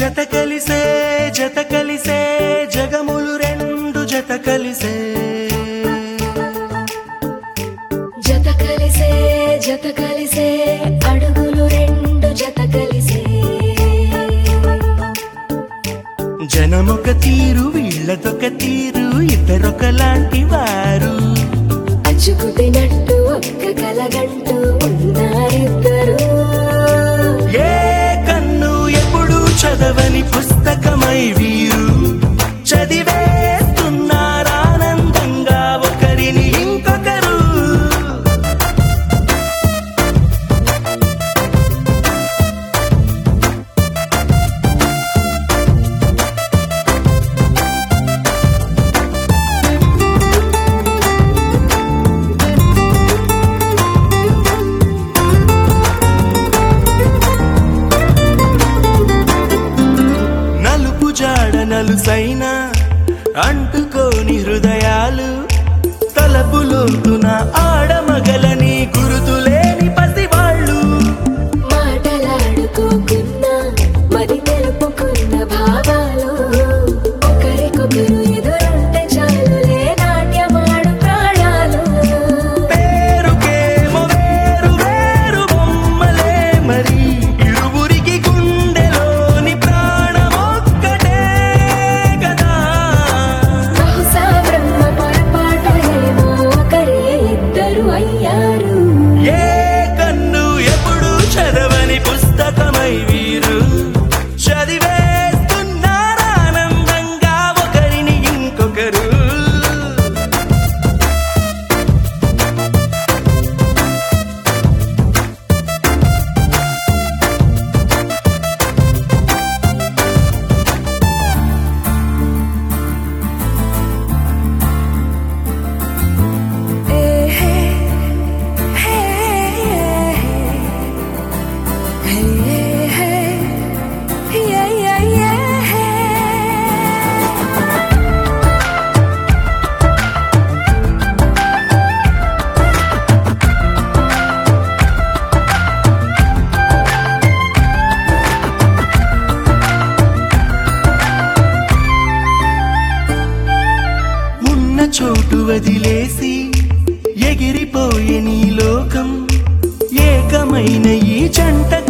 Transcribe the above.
జత కలిసే జత కలిసే జగములు రెండు జత కలిసే జత కలిసే జత కలిసే అడుగులు రెండు జత కలిసే జనమొక తీరు వీళ్ళదొక తీరు ఇద్దరొకలాంటి వారు అచ్చుకు తినట్టు ఒక్క కలగంటూ ఉన్నారిద్దరు ఏ కన్ను ఎప్పుడు చదవని పుస్తకమై వీరు చదివేస్తున్నారానందంగా ఒకరిని ఇంకొకరు నలుపు జాడ నలుసైన అంటుకోని హృదయాలు తలపులోతున ఆడమగలని గురుతులేని పసివాళ్ళు మాటలాడుకోకున్నా మరి తెలుపుకున్న భావాలు ఒకరికొకరు ఎదురుంటే చాలులే నాట్యమాడు ప్రాణాలు పేరుకేమో వేరు వేరు బొమ్మలే మరి ఇరువురికి గుండెలోని ప్రాణమొక్కటే కదా బహుశా బ్రహ్మ పొరపాటులేమో ఒకరే ఇద్దరు అయ్యారు ఏ కన్ను ఎప్పుడు చదవని పుస్తకమై వీరు చదివేస్తున్నారానందంగా ఒకరిని ఇంకొకరు ఉన్న చోటు వదిలేసి ఎగిరిపోయే నీ లోకం ఏకమైన ఈ జంట